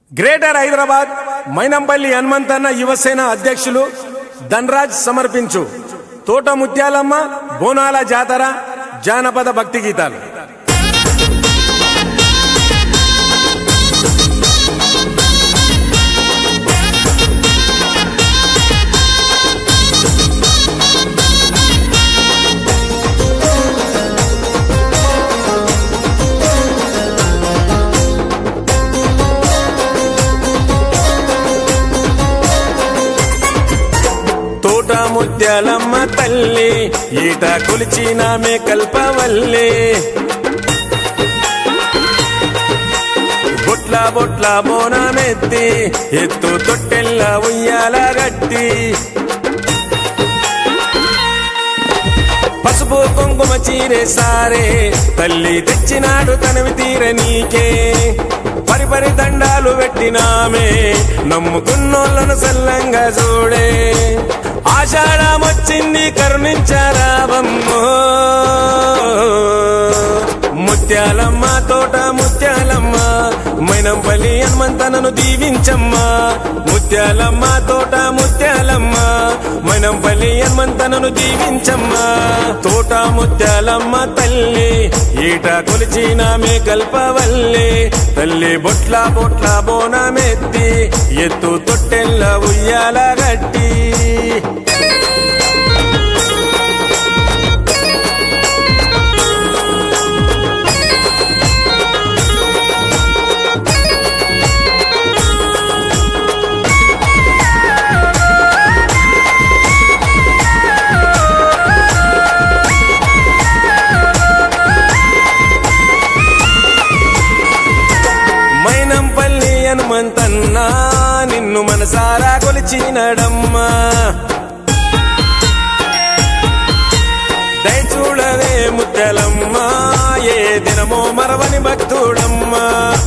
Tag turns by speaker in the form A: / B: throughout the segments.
A: greater Hyderabad Mynampally Hanumanthanna Yuvasena అధ్యక్షులు ధనరాజ్ సమర్పించు తోట ముత్యాలమ్మ బోనాల జాతర జానపద భక్తి గీతాలు తోట ముత్యాలమ్మ తల్లి ఈట కొలిచిన మే కల్పవల్లి బొట్ల బొట్ల బోనమెత్తి ఎత్తు తొట్టెల్ల ఉయ్యాల గట్టి పసుపు కుంకుమ చీరే సారే తల్లి తెచ్చినాడు తనవి తీర నీకే పరిపరి దండాలు పెట్టినామే నమ్ముకున్నోళ్ళను సల్లంగా చూడే ఆషాఢం వచ్చింది కరుణించారావమ్మో ముత్యాలమ్మ తోట ముత్యాలమ్మ మైనంపల్లి హనుమంతనను దీవించమ్మా ముత్యాలమ్మ తోట ముత్యాలమ్మ మైనంపల్లి హనుమంతనను దీవించమ్మా తోట ముత్యాలమ్మ తల్లి ఈట కొలిచిన మే కల్పవల్లి తల్లి బొట్ల బొట్ల బోనమెత్తి ఎత్తు తొట్టెల్ల ఉయ్యాల గట్టి మైనంపల్లి హనుమంతన్నా నిన్ను మనసారా కొలిచినడమ్మా దయచూడవే ముత్తలమ్మా ఏ దినమో మరవని భక్తుడమ్మా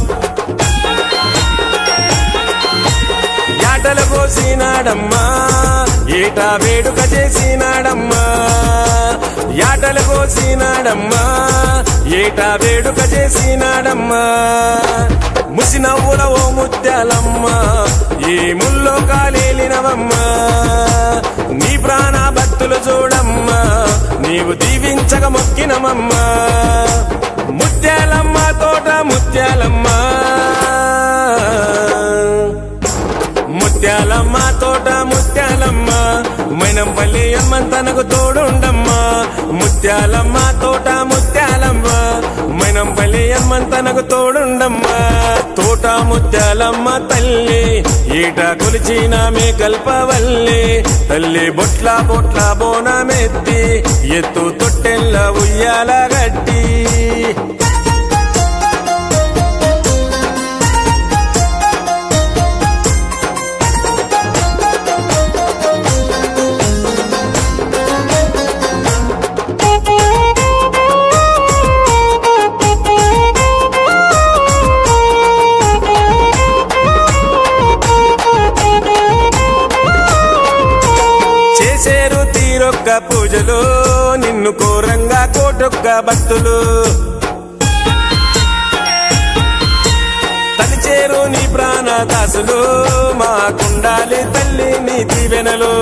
A: యాటలు కోసినాడమ్మా ఏటా వేడుక చేసినాడమ్మా యాటలు కోసినాడమ్మా ఏటా వేడుక చేసినాడమ్మా ముసినవ్వుల ఓ ముత్యాలమ్మా ఈ ముల్లో కాలేలినవమ్మా నీ ప్రాణ భక్తులు చూడమ్మా నీవు దీవించక మొక్కినమమ్మా ముత్యాలమ్మ తోట ముత్యాలమ్మా ముత్యాలమ్మ తోట ముత్యాలమ్మ మైనంపల్లి హనుమంతనకు తోడుండమ్మా ముత్యాలమ్మ తోట ముత్యాలమ్మ మైనంపల్లి హనుమంతనకు తోడుండమ్మా తోట ముత్యాలమ్మ తల్లి ఈట కొలిచిన మే కల్పవల్లి తల్లి బొట్ల బొట్ల బోనమెత్తి ఎత్తు తొట్టెల్ల ఉయ్యాల గట్టి చేసేరు తీరొక్క పూజలు నిన్ను కోరంగా కోటొక్క భక్తులు తలిచేరు నీ ప్రాణదాసులు మా కుండాలి తల్లి నీ దీవెనలు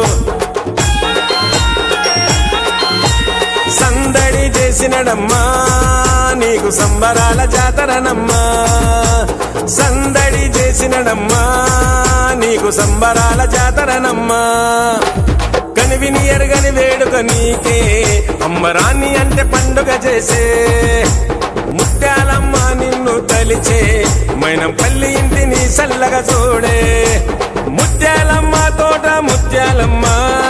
A: సందడి చేసినడమ్మా నీకు సంబరాల జాతరనమ్మా సందడి చేసినడమ్మా నీకు సంబరాల జాతరనమ్మా కనివిని ఎరగని వేడుక నీకే అమ్మరాన్ని అంటే పండుగ చేసే ముత్యాలమ్మ నిన్ను తలిచే మైనం పల్లి ఇంటిని సల్లగా చూడే ముత్యాలమ్మ తోట ముత్యాలమ్మ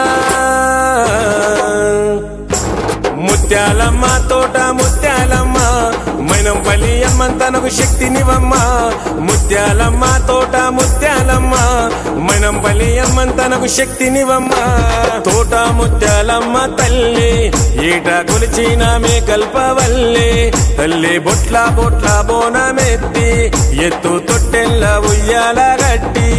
A: ముత్యాలమ్మ తోట ముత్యాలమ్మ మైనంపల్లి హనుమంతనకు శక్తినివమ్మా ముత్యాలమ్మ తోట ముత్యాలమ్మ మైనంపల్లి హనుమంతనకు శక్తినివమ్మా తోట ముత్యాలమ్మ తల్లి ఈట కొలిచిన మే కల్పవల్లి తల్లి బొట్ల బొట్ల బోనమెత్తి ఎత్తు తొట్టెల్ల ఉయ్యాల గట్టి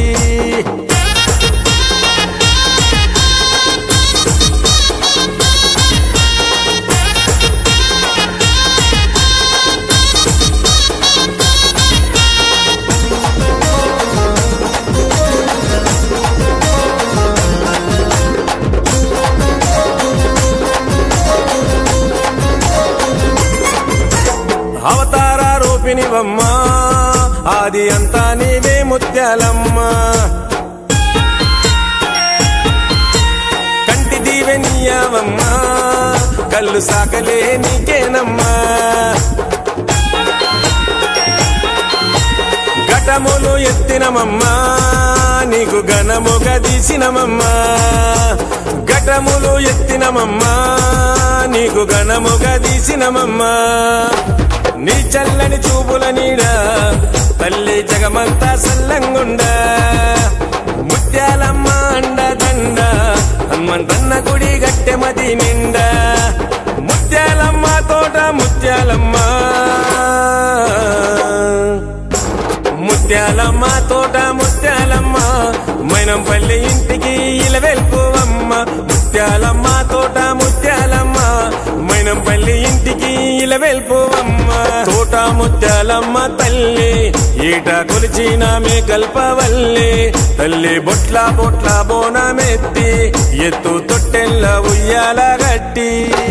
B: Thank
A: ఆది అంతా నీవే ముత్యాలమ్మ కంటి దీవె నీయవమ్మా కళ్ళు సాకలే నీకేనమ్మా ఘటములు ఎత్తినమమ్మా నీకు ఘనముగా తీసినమమ్మా ఘటములు ఎత్తినమమ్మా నీకు ఘనముగా తీసినమమ్మా నీ చల్లని చూపుల నీడ తల్లి జగమంతా సల్లంగుండా ముత్యాలమ్మ అండ దండ హనుమంతన్న గుడి గట్టెమది నిండా ముత్యాలమ్మ తోట ముత్యాలమ్మ ముత్యాలమ్మ తోట ముత్యాలమ్మ మైనంపల్లి ఇంటికి ఇలవెల్పువమ్మ ముత్యాలమ్మ తోట ముత్యాలమ్మ మైనంపల్లి ఇంటికి ఇలవెల్పువమ్మ తోట ముత్యాలమ్మ తల్లి ఈట కొలిచిన మీ కల్పవల్లి తల్లి బొట్ల బొట్ల బోనమెత్తి ఎత్తు తొట్టెల్ల ఉయ్యాల గట్టి